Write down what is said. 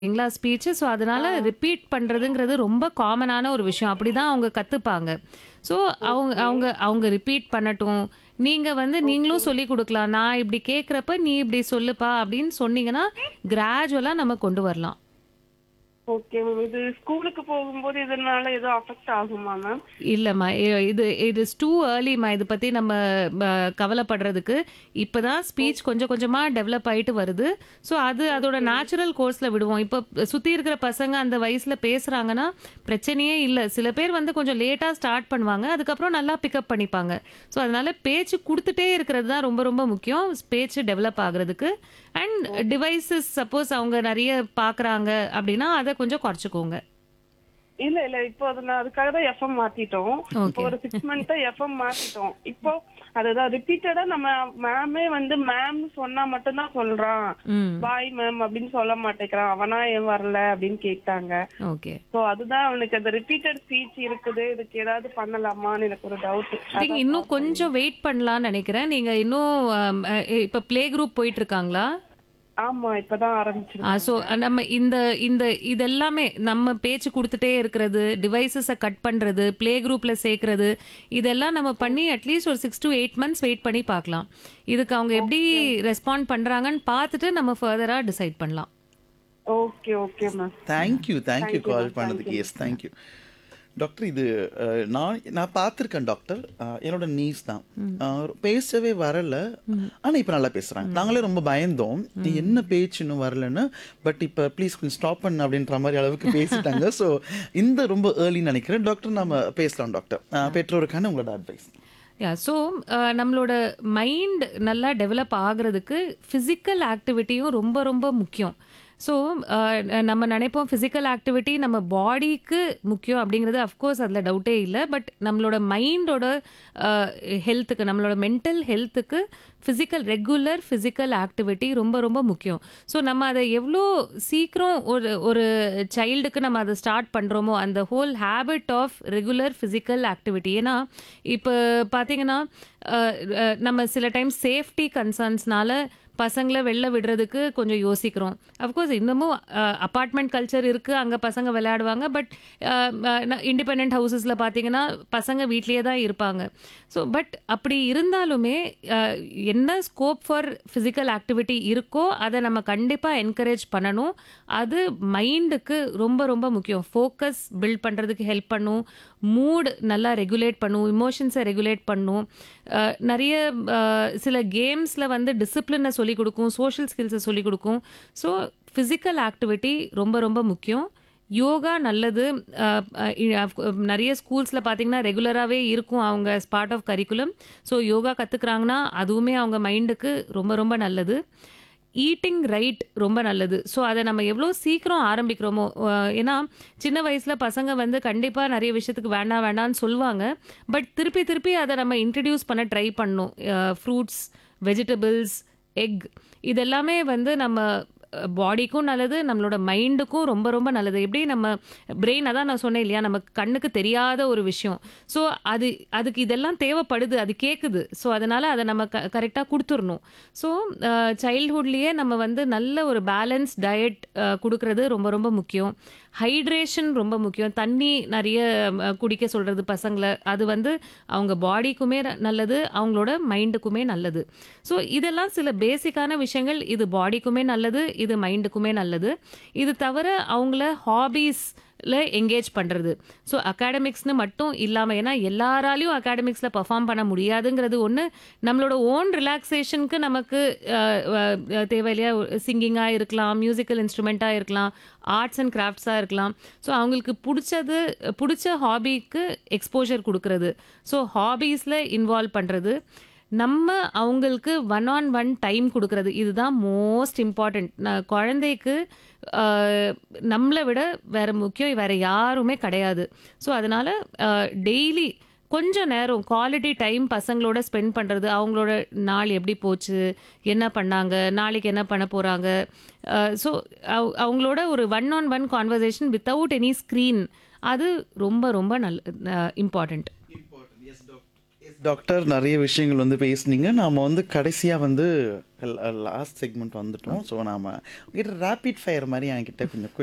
இல்லைங்களா speech. So, அதனால ஆ. Repeat பண்றதுங்கிறது ரொம்ப காமனான ஒரு விஷயம். அப்படிதான் அவங்க கத்துப்பாங்க. ஸோ, அவங்க ஓகே. அவங்க அவங்க ரிப்பீட் பண்ணட்டும். நீங்க வந்து ஓகே. நீங்களும் சொல்லிக் குடுக்கலாம். நான் இப்படி கேட்கிறப்ப, நீ இப்படி சொல்லுப்பா அப்படின்னு சொன்னீங்கன்னா, கிராஜுவலா நம்ம கொண்டு வரலாம். Okay ma'am. இது ஸ்கூலுக்கு போகும்போது இதனால எதுவும் அஃபெக்ட் ஆகுமா மேம்? இல்லம்மா. இ இது இட் இஸ் டூ ஏர்லிம்மா. இத பத்தி நம்ம ப கவலைப்படுறதுக்கு. இப்பதான் ஸ்பீச் கொஞ்சம் கொஞ்சமா டெவலப் ஆயிட்டு வருது. ஸோ, அது அதோட ஓகே. நேச்சுரல் கோர்ஸ்ல விடுவோம். இப்ப சுத்தி இருக்கிற பசங்க அந்த வயசுல பேசுறாங்கன்னா, பிரச்சனையே இல்ல. சில பேர் வந்து கொஞ்சம் லேட்டா ஸ்டார்ட் பண்ணுவாங்க. அதுக்கப்புறம் நல்லா பிக்கப் பண்ணிப்பாங்க. ஸோ, அதனால பேச்சு குடுத்துட்டே இருக்கிறது தான் ரொம்ப ரொம்ப முக்கியம். பேச்சு டெவலப் ஆகுறதுக்கு. And okay. டிவைஸஸ் சப்போஸ் அவங்க நெறைய பார்க்குறாங்க அப்படின்னா, அத கொஞ்சம் குறைச்சுக்கோங்க. இல்ல, இல்ல. இப்போ அது நான் அதுக்காக தான் எஃப்எம் மாத்திட்டோம். இப்போ ஓகே. ஒரு 6 மந்த்தா எஃப்எம் மாத்திட்டோம். இப்போ அதுதான் ரிப்பீட்டடா நம்ம மேமே வந்து மேம்னு சொன்னா மட்டும் தான் சொல்றான். ம். பாய் மேம் அப்படின்னு சொல்ல மாட்டேங்கிறான். அவனா ஏன் வரல அப்படின்னு கேட்டாங்க. ஓகே. சோ, அதுதான் அவனுக்கு அந்த ரிப்பீட்டட் ஸ்பீச் இருக்குது. இதுக்கு ஏதாவது பண்ணலாமான்னு எனக்கு ஒரு டவுட். நீங்க அதான் இன்னும் கால் பண்ணேன். கொஞ்சம் வெயிட் பண்ணலாம்னு நெனைக்கிறேன். நீங்க இன்னும் அம் அ இப்ப ப்ளே குரூப் போயிட்டு இருக்காங்களா? ஆமா. இப்பதான் ஆ ஸோ ஆரம்பிச்சிருக்காங்க. நம்ம இந்த இந்த இதெல்லாமே நம்ம பேச்சு குடுத்துட்டே இருக்கிறது, டிவைஸஸ கட் பண்றது, ப்ளே குரூப்ல சேர்க்கிறது, இதெல்லாம் நம்ம பண்ணி அட்லீஸ்ட் ஒரு 6 டூ 8 மந்த்ஸ் வெயிட் பண்ணி பார்க்கலாம். இதுக்கு அவங்க எப்படி ஓகே. ரெஸ்பாண்ட் பண்றாங்கன்னு பார்த்துட்டு நம்ம ஃபர்தரா டிசைட் பண்ணலாம். Okay, okay ma'am. Thank you thank you thank you call ma'am. Thank பண்ணதுக்கு. You. Yes thank you. Doctor இது அ, நான் நான் பார்த்துருக்கேன் டாக்டர். அ, என்னோட நீஸ் தான். ம். அ, பேசவே வரல. ம். ஆனா இப்ப நல்லா பேசுறாங்க. ம். நாங்களே ரொம்ப பயந்தோம். ம். என்ன பேச்சு இன்னும் வரலன்னு. பட் இப்ப ப்ளீஸ் கொஞ்சம் ஸ்டாப் பண்ணு அப்படின்ற மாதிரி அளவுக்கு பேசிட்டாங்க. ஸோ இந்த ரொம்ப ஏர்லின்னு நினைக்கிறேன். டாக்டர் நம்ம பேசலாம் டாக்டர். அ, பெற்றோருக்கான உங்களோட அட்வைஸ். யா ஸோ நம்மளோட மைண்ட் நல்லா டெவலப் ஆகுறதுக்கு ஃபிசிக்கல் ஆக்டிவிட்டியும் ரொம்ப ரொம்ப முக்கியம். ஸோ நம்ம நினைப்போம் ஃபிசிக்கல் ஆக்டிவிட்டி நம்ம பாடிக்கு முக்கியம் அப்படிங்கிறது அஃப்கோர்ஸ் அதில் டவுட்டே இல்லை. பட் நம்மளோட மைண்டோட ஹெல்த்துக்கு நம்மளோட மென்டல் ஹெல்த்துக்கு ஃபிசிக்கல் ரெகுலர் ஃபிசிக்கல் ஆக்டிவிட்டி ரொம்ப ரொம்ப முக்கியம். ஸோ நம்ம அதை எவ்வளோ சீக்கிரம் ஒரு ஒரு சைல்டுக்கு நம்ம அதை ஸ்டார்ட் பண்ணுறோமோ அந்த whole habit of regular physical activity. ஏன்னா இப்போ பார்த்தீங்கன்னா அஹ், அஹ், நம்ம சில டைம் சேஃப்டி கன்சர்ன்ஸ்னால பசங்கள வெளில விடுறதுக்கு கொஞ்சம் யோசிக்கிறோம். அஃப்கோர்ஸ் இன்னமும் அபார்ட்மெண்ட் கல்ச்சர் இருக்கு. அங்க பசங்க விளையாடுவாங்க. பட் இண்டிபெண்டன்ட் ஹவுசஸ்ல பார்த்தீங்கன்னா, பசங்க வீட்லயே தான் இருப்பாங்க. ஸோ பட் அப்படி இருந்தாலுமே அஹ், என்ன ஸ்கோப் ஃபார் ஃபிசிக்கல் ஆக்டிவிட்டி இருக்கோ அதை நம்ம கண்டிப்பா என்கரேஜ் பண்ணணும். அது மைண்டுக்கு ரொம்ப ரொம்ப முக்கியம். ஃபோக்கஸ் பில்ட் பண்றதுக்கு ஹெல்ப் பண்ணும். மூட் நல்லா ரெகுலேட் பண்ணும். இமோஷன்ஸை ரெகுலேட் பண்ணும். அஹ், நிறைய அஹ், சில கேம்ஸ்ல வந்து டிசிப்ளினை சொல்லிக் கொடுக்கும். சோஷியல் ஸ்கில்ஸை சொல்லிக் கொடுக்கும். ஸோ ஃபிசிக்கல் ஆக்டிவிட்டி ரொம்ப ரொம்ப முக்கியம். யோகா நல்லது. அஹ், அஹ், இ- அஃப்- நிறைய ஸ்கூல்ஸில் பார்த்தீங்கன்னா ரெகுலராகவே இருக்கும் அவங்க part of curriculum. So yoga கற்றுக்குறாங்கன்னா அதுவுமே அவங்க மைண்டுக்கு ரொம்ப ரொம்ப நல்லது. ஈட்டிங் ரைட் ரொம்ப நல்லது. ஸோ அதை நம்ம எவ்வளோ சீக்கிரம் ஆரம்பிக்கிறோமோ அஹ், ஏன்னா சின்ன வயசில் பசங்க வந்து கண்டிப்பாக நிறைய விஷயத்துக்கு வேண்டாம் வேண்டாம்னு சொல்லுவாங்க. பட் திருப்பி திருப்பி அதை நம்ம இன்ட்ரடியூஸ் பண்ண ட்ரை பண்ணணும். ஃப்ரூட்ஸ், வெஜிடபிள்ஸ், எக் இதெல்லாமே வந்து நம்ம பாடிக்கும் நல்லது. நம்மளோட மைண்டுக்கும் ரொம்ப ரொம்ப நல்லது. எப்படி நம்ம பிரெயின் அதான் நான் சொன்னேன் இல்லையா நம்ம கண்ணுக்கு தெரியாத ஒரு விஷயம். ஸோ அது அதுக்கு இதெல்லாம் தேவைப்படுது. அது கேட்குது. ஸோ அதனால அதை நம்ம க கரெக்டாக கொடுத்துடணும். ஸோ சைல்ட்ஹுட்லேயே நம்ம வந்து நல்ல ஒரு பேலன்ஸ் டயட் கொடுக்கறது ரொம்ப ரொம்ப முக்கியம். ஹைட்ரேஷன் ரொம்ப முக்கியம். தண்ணி நிறைய அஹ், குடிக்க சொல்றது பசங்களை. அது வந்து அவங்க பாடிக்குமே நல்லது. அவங்களோட மைண்டுக்குமே நல்லது. ஸோ இதெல்லாம் சில பேசிக்கான விஷயங்கள். இது பாடிக்குமே நல்லது. இது மைண்டுக்குமே நல்லது. இது தவிர அவங்கள ஹாபீஸ்ல என்கேஜ் பண்றது. ஸோ அகாடமிக்ஸ்னு மட்டும் இல்லாம ஏன்னா எல்லாராலையும் அகாடமிக்ஸ்ல பெர்ஃபார்ம் பண்ண முடியாதுங்கிறது ஒண்ணு. நம்மளோட ஓன் ரிலாக்ஸேஷனுக்கு நமக்கு அஹ், அஹ், தேவை இல்லையா சிங்கிங்கா இருக்கலாம், மியூசிக்கல் இன்ஸ்ட்ருமெண்ட்டா இருக்கலாம், ஆர்ட்ஸ் அண்ட் கிராஃப்ட்ஸா இருக்கலாம். ஸோ அவங்களுக்கு பிடிச்சது பிடிச்ச ஹாபிக்கு எக்ஸ்போஷர் கொடுக்கறது. ஸோ ஹாபீஸ்ல இன்வால்வ் பண்றது. நம்ம அவங்களுக்கு ஒன் ஆன் ஒன் டைம் கொடுக்கறது. இதுதான் மோஸ்ட் இம்பார்ட்டன்ட். நான் குழந்தைக்கு அஹ், நம்மளை விட வேற முக்கியம் வேற யாருமே கிடையாது. ஸோ அதனால டெய்லி கொஞ்சம் நேரம் குவாலிட்டி டைம் பசங்களோட ஸ்பெண்ட் பண்ணுறது அவங்களோட நாள் எப்படி போச்சு என்ன பண்ணாங்க நாளைக்கு என்ன பண்ண போகிறாங்க ஸோ அவங்களோட ஒரு one on one conversation without any screen அது ரொம்ப ரொம்ப நல்ல important Important. Yes, doctor. Doctor நிறைய விஷயங்கள் வந்து பேசுனீங்க நாம வந்து கடைசியா வந்து லாஸ்ட் செக்மெண்ட் வந்துட்டோம் ஸோ நாம உங்ககிட்ட ரேபிட் ஃபயர் மாதிரி என்கிட்ட கொஞ்சம்